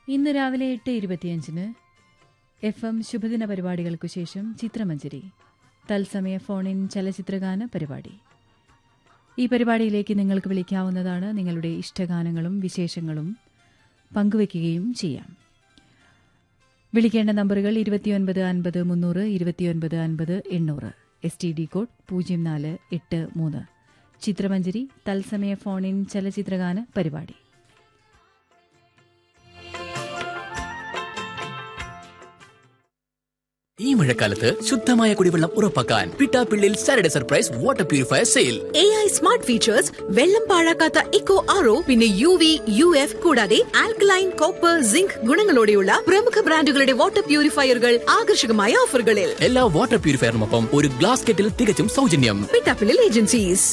ഇന്ന് രാവിലെ എട്ട് ഇരുപത്തിയഞ്ചിന് എഫ് എം ശുഭദിന പരിപാടികൾക്കു ശേഷം ചിത്രമഞ്ജരി തത്സമയ ഫോൺ ഇൻ ചലച്ചിത്രഗാന പരിപാടി ഈ പരിപാടിയിലേക്ക് നിങ്ങൾക്ക് വിളിക്കാവുന്നതാണ് നിങ്ങളുടെ ഇഷ്ടഗാനങ്ങളും വിശേഷങ്ങളും പങ്കുവയ്ക്കുകയും ചെയ്യാം വിളിക്കേണ്ട നമ്പറുകൾ ഇരുപത്തിയൊൻപത് അൻപത് മുന്നൂറ് ഇരുപത്തിയൊൻപത് അൻപത് എണ്ണൂറ് എസ് ടി ഡി കോഡ് പൂജ്യം നാല് എട്ട് മൂന്ന് ചിത്രമഞ്ജരി തത്സമയ ഫോൺ ഇൻ ചലച്ചിത്രഗാന പരിപാടി ഈ മഴക്കാലത്ത് ശുദ്ധമായ കുടിവെള്ളം ഉറപ്പാക്കാൻ പിട്ടാപ്പിള്ളിൽ Saturday surprise water purifier sale A I smart features വെള്ളം പാഴാക്കാത്ത ഇക്കോ ആറോ പിന്നെ യു വി യു എഫ് കൂടാതെ ആൽക്കലൈൻ കോപ്പർ സിങ്ക് ഗുണങ്ങളോടെയുള്ള പ്രമുഖ ബ്രാൻഡുകളുടെ വാട്ടർ പ്യൂരിഫയറുകൾ ആകർഷകമായ ഓഫറുകളിൽ എല്ലാ വാട്ടർ പ്യൂരിഫയറിനൊപ്പം ഒരു ഗ്ലാസ് കെറ്റിൽ തികച്ചും സൗജന്യം പിട്ടാപ്പിളിൽ ഏജൻസീസ്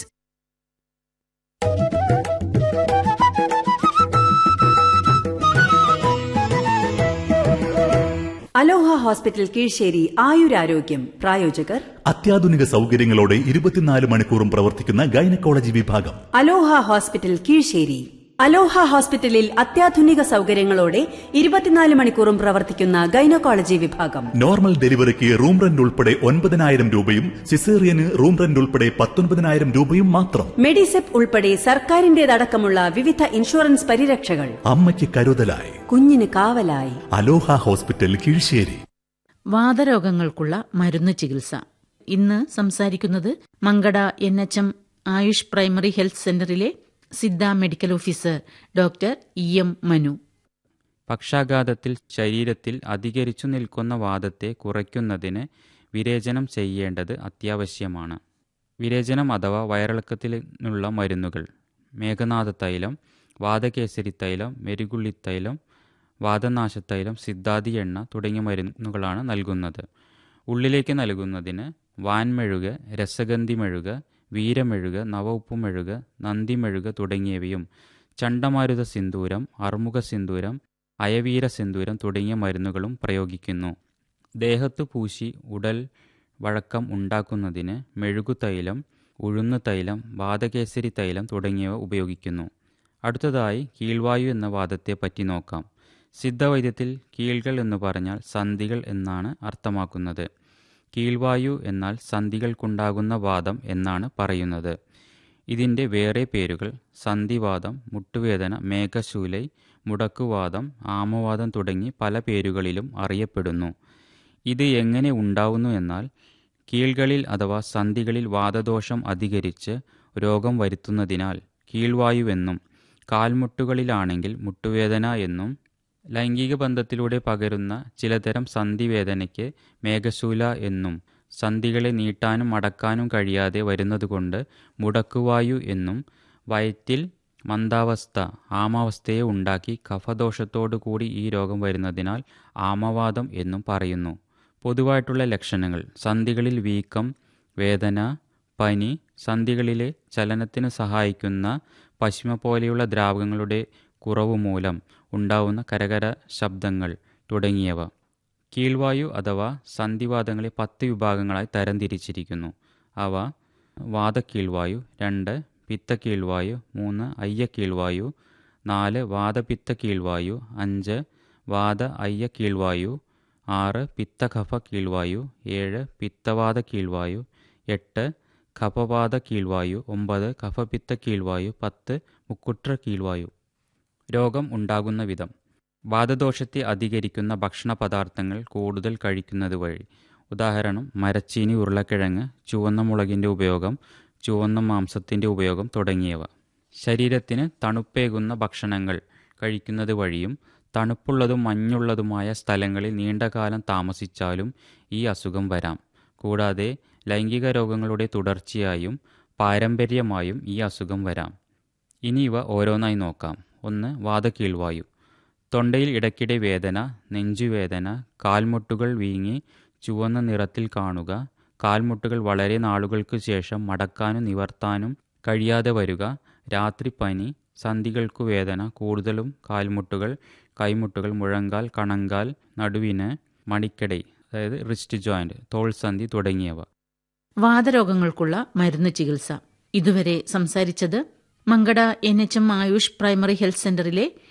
അലോഹ ഹോസ്പിറ്റൽ കീഴ്ശ്ശേരി ആയുരാരോഗ്യം പ്രായോജകർ അത്യാധുനിക സൗകര്യങ്ങളോടെ ഇരുപത്തിനാല് മണിക്കൂറും പ്രവർത്തിക്കുന്ന ഗൈനക്കോളജി വിഭാഗം അലോഹ ഹോസ്പിറ്റൽ കീഴ്ശ്ശേരി അലോഹ ഹോസ്പിറ്റലിൽ അത്യാധുനിക സൗകര്യങ്ങളോടെ ഇരുപത്തിനാല് മണിക്കൂറും പ്രവർത്തിക്കുന്ന ഗൈനക്കോളജി വിഭാഗം നോർമൽ ഡെലിവറിക്ക് റൂം റെന്റ് ഉൾപ്പെടെ ഒൻപതിനായിരം രൂപയും സിസേറിയന് റൂം റെന്റ് ഉൾപ്പെടെ പത്തൊൻപതിനായിരം രൂപയും മാത്രം മെഡിസെപ്പ് ഉൾപ്പെടെ സർക്കാരിന്റേതടക്കമുള്ള വിവിധ ഇൻഷുറൻസ് പരിരക്ഷകൾ അമ്മയ്ക്ക് കരുതലായി കുഞ്ഞിന് കാവലായി അലോഹ ഹോസ്പിറ്റൽ കീഴ്ശ്ശേരി വാതരോഗങ്ങൾക്കുള്ള മരുന്ന് ചികിത്സ ഇന്ന് സംസാരിക്കുന്നത് Mankada N H M AYUSH primary health സെന്ററിലെ Siddha medical officer doctor E M Manu പക്ഷാഘാതത്തിൽ ശരീരത്തിൽ അധികരിച്ചു നിൽക്കുന്ന വാദത്തെ കുറയ്ക്കുന്നതിന് വിരേചനം ചെയ്യേണ്ടത് അത്യാവശ്യമാണ് വിരേചനം അഥവാ വയറിളക്കത്തിനുള്ള മരുന്നുകൾ മേഘനാഥ തൈലം വാതകേസരി തൈലം മെരുകുള്ളിത്തൈലം വാതനാശത്തൈലം സിദ്ധാതി എണ്ണ തുടങ്ങിയ മരുന്നുകളാണ് നൽകുന്നത് ഉള്ളിലേക്ക് നൽകുന്നതിന് വാൻമെഴുക് രസഗന്ധി മെഴുക് വീരമെഴുക് നവഉപ്പുമെഴുക് നന്ദിമെഴുക് തുടങ്ങിയവയും ചണ്ടമാരുത സിന്ദൂരം അർമുഖ സിന്ദൂരം അയവീര സിന്ദൂരം തുടങ്ങിയ മരുന്നുകളും പ്രയോഗിക്കുന്നു ദേഹത്തു പൂശി ഉടൽ വഴക്കം ഉണ്ടാക്കുന്നതിന് മെഴുകുതൈലം ഉഴുന്നു തൈലം വാതകേസരി തൈലം തുടങ്ങിയവ ഉപയോഗിക്കുന്നു അടുത്തതായി കീഴ്വായു എന്ന വാദത്തെ പറ്റി നോക്കാം സിദ്ധവൈദ്യത്തിൽ കീഴ്കൾ എന്ന് പറഞ്ഞാൽ സന്ധികൾ എന്നാണ് അർത്ഥമാക്കുന്നത് കീഴ്വായു എന്നാൽ സന്ധികൾക്കുണ്ടാകുന്ന വാദം എന്നാണ് പറയുന്നത് ഇതിൻ്റെ വേറെ പേരുകൾ സന്ധിവാദം മുട്ടുവേദന മേഘശൂലൈ മുടക്കുവാദം ആമവാദം തുടങ്ങി പല പേരുകളിലും അറിയപ്പെടുന്നു ഇത് എങ്ങനെ ഉണ്ടാവുന്നു എന്നാൽ കീഴ്കളിൽ അഥവാ സന്ധികളിൽ വാദദോഷം അധികരിച്ച് രോഗം വരുത്തുന്നതിനാൽ കീഴ്വായുവെന്നും കാൽമുട്ടുകളിലാണെങ്കിൽ മുട്ടുവേദന എന്നും ലൈംഗിക ബന്ധത്തിലൂടെ പകരുന്ന ചിലതരം സന്ധിവേദനയ്ക്ക് മേഘശൂല എന്നും സന്ധികളെ നീട്ടാനും മടക്കാനും കഴിയാതെ വരുന്നതുകൊണ്ട് മുടക്കുവായു എന്നും വയറ്റിൽ മന്ദാവസ്ഥ ആമാവസ്ഥയെ ഉണ്ടാക്കി കഫദോഷത്തോടുകൂടി ഈ രോഗം വരുന്നതിനാൽ ആമവാദം എന്നും പറയുന്നു പൊതുവായിട്ടുള്ള ലക്ഷണങ്ങൾ സന്ധികളിൽ വീക്കം വേദന പനി സന്ധികളിലെ ചലനത്തിന് സഹായിക്കുന്ന പശ്മ പോലെയുള്ള ദ്രാവകങ്ങളുടെ കുറവ് മൂലം ഉണ്ടാവുന്ന കരകര ശബ്ദങ്ങൾ തുടങ്ങിയവ കീഴ്വായു അഥവാ സന്ധിവാദങ്ങളെ പത്ത് വിഭാഗങ്ങളായി തരംതിരിച്ചിരിക്കുന്നു അവ വാദക്കീഴ്വായു രണ്ട് പിത്തക്കീഴ്വായു മൂന്ന് അയ്യക്കീഴ്വായു നാല് വാദപിത്ത കീഴ്വായു അഞ്ച് വാദ അയ്യ കീഴ്വായു ആറ് പിത്തകഫ കീഴ്വായു ഏഴ് പിത്തവാദ കീഴ്വായു എട്ട് കഫവാദ കീഴ്വായു ഒമ്പത് കഫപിത്ത കീഴ്വായു പത്ത് മുക്കുട്ര കീഴ്വായു രോഗം ഉണ്ടാകുന്ന വിധം വാദദോഷത്തെ അധികരിക്കുന്ന ഭക്ഷണ പദാർത്ഥങ്ങൾ കൂടുതൽ കഴിക്കുന്നത് വഴി ഉദാഹരണം മരച്ചീനി ഉരുളക്കിഴങ്ങ് ചുവന്ന മുളകിൻ്റെ ഉപയോഗം ചുവന്ന മാംസത്തിൻ്റെ ഉപയോഗം തുടങ്ങിയവ ശരീരത്തിന് തണുപ്പേകുന്ന ഭക്ഷണങ്ങൾ കഴിക്കുന്നത് വഴിയും തണുപ്പുള്ളതും മഞ്ഞുള്ളതുമായ സ്ഥലങ്ങളിൽ നീണ്ടകാലം താമസിച്ചാലും ഈ അസുഖം വരാം കൂടാതെ ലൈംഗിക രോഗങ്ങളുടെ തുടർച്ചയായും പാരമ്പര്യമായും ഈ അസുഖം വരാം ഇനി ഇവ ഓരോന്നായി നോക്കാം ഒന്ന് വാദക്കീഴ്വായു തൊണ്ടയിൽ ഇടയ്ക്കിടെ വേദന നെഞ്ചുവേദന കാൽമുട്ടുകൾ വീങ്ങി ചുവന്ന നിറത്തിൽ കാണുക കാൽമുട്ടുകൾ വളരെ നാളുകൾക്ക് ശേഷം മടക്കാനും നിവർത്താനും കഴിയാതെ വരിക രാത്രി പനി സന്ധികൾക്കു വേദന കൂടുതലും കാൽമുട്ടുകൾ കൈമുട്ടുകൾ മുഴങ്കാൽ കണങ്കാൽ നടുവിന് മണിക്കടൈ അതായത് റിസ്റ്റ് ജോയിന്റ് തോൾസന്ധി തുടങ്ങിയവ വാതരോഗങ്ങൾക്കുള്ള മരുന്ന് ചികിത്സ ഇതുവരെ സംസാരിച്ചത് Mankada N H M AYUSH primary health സെന്ററിലെ